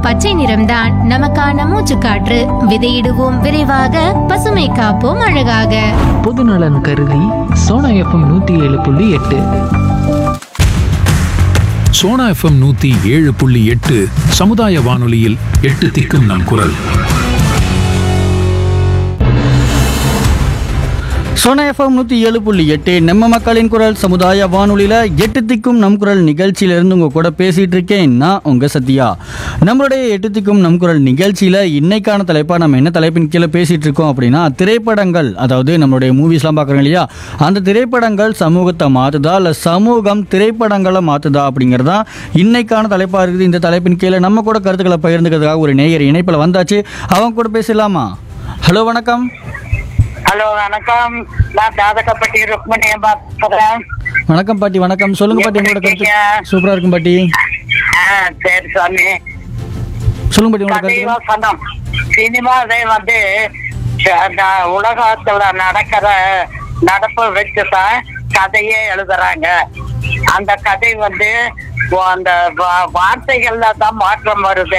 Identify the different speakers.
Speaker 1: பச்சை நிறம்தான் நமக்கான மூச்சுக்காற்று விதையிடுவோம் விரைவாக பசுமை காப்போம் அழகாக
Speaker 2: பொதுநலன் கருதி சோனா எஃப்எம் நூற்றி ஏழு புள்ளி எட்டு
Speaker 3: சோனா எஃப்எம் நூத்தி ஏழு புள்ளி எட்டு சமுதாய வானொலியில் எட்டு திக்கும் நம் குரல்
Speaker 4: சோனா எஃப்எம் நூற்றி ஏழு புள்ளி எட்டு நம்ம மக்களின் குரல் சமுதாய வானொலியில் எட்டு திக்கும் நம் குரல் நிகழ்ச்சியிலேருந்து உங்கள் கூட பேசிகிட்டு இருக்கேன் நான் உங்கள் சத்யா நம்மளுடைய எட்டு திக்கும் நம் குரல் நிகழ்ச்சியில் இன்னைக்கான தலைப்பாக நம்ம என்ன தலைப்பின் கீழே பேசிகிட்டு இருக்கோம் அப்படின்னா திரைப்படங்கள் அதாவது நம்மளுடைய மூவிஸ்லாம் பார்க்குறோம் இல்லையா அந்த திரைப்படங்கள் சமூகத்தை மாற்றுதா இல்லை சமூகம் திரைப்படங்களை மாற்றுதா அப்படிங்கிறதா இன்னைக்கான தலைப்பாக இருக்குது இந்த தலைப்பின் கீழே நம்ம கூட கருத்துக்களை பகிர்ந்துக்கிறதுக்காக ஒரு நேயர் இணைப்பில் வந்தாச்சு அவங்க கூட பேசலாமா ஹலோ வணக்கம்
Speaker 5: ஹலோ வணக்கம் நான் தாதகப்பட்டி ருக்மணி அம்மா பேசுறேன்
Speaker 4: வணக்கம் பாட்டி வணக்கம் சொல்லுங்க பாட்டி உங்களோட கருத்து
Speaker 5: எப்படி இருக்கீங்க?
Speaker 4: சூப்பரா இருக்கும் பாட்டி
Speaker 5: ஆ, சரி சாமி
Speaker 4: சொல்லுங்க பாட்டி உங்களோட கருத்து
Speaker 5: கதைவசனம் சினிமாவே வந்து ச- ந- உலகத்துல நடக்கிற நடப்பு வச்சுதான் கதையே எழுதுறாங்க அந்த கதை வந்து அந்த வா- வார்த்தைகள்ல தான் மாற்றம் வருது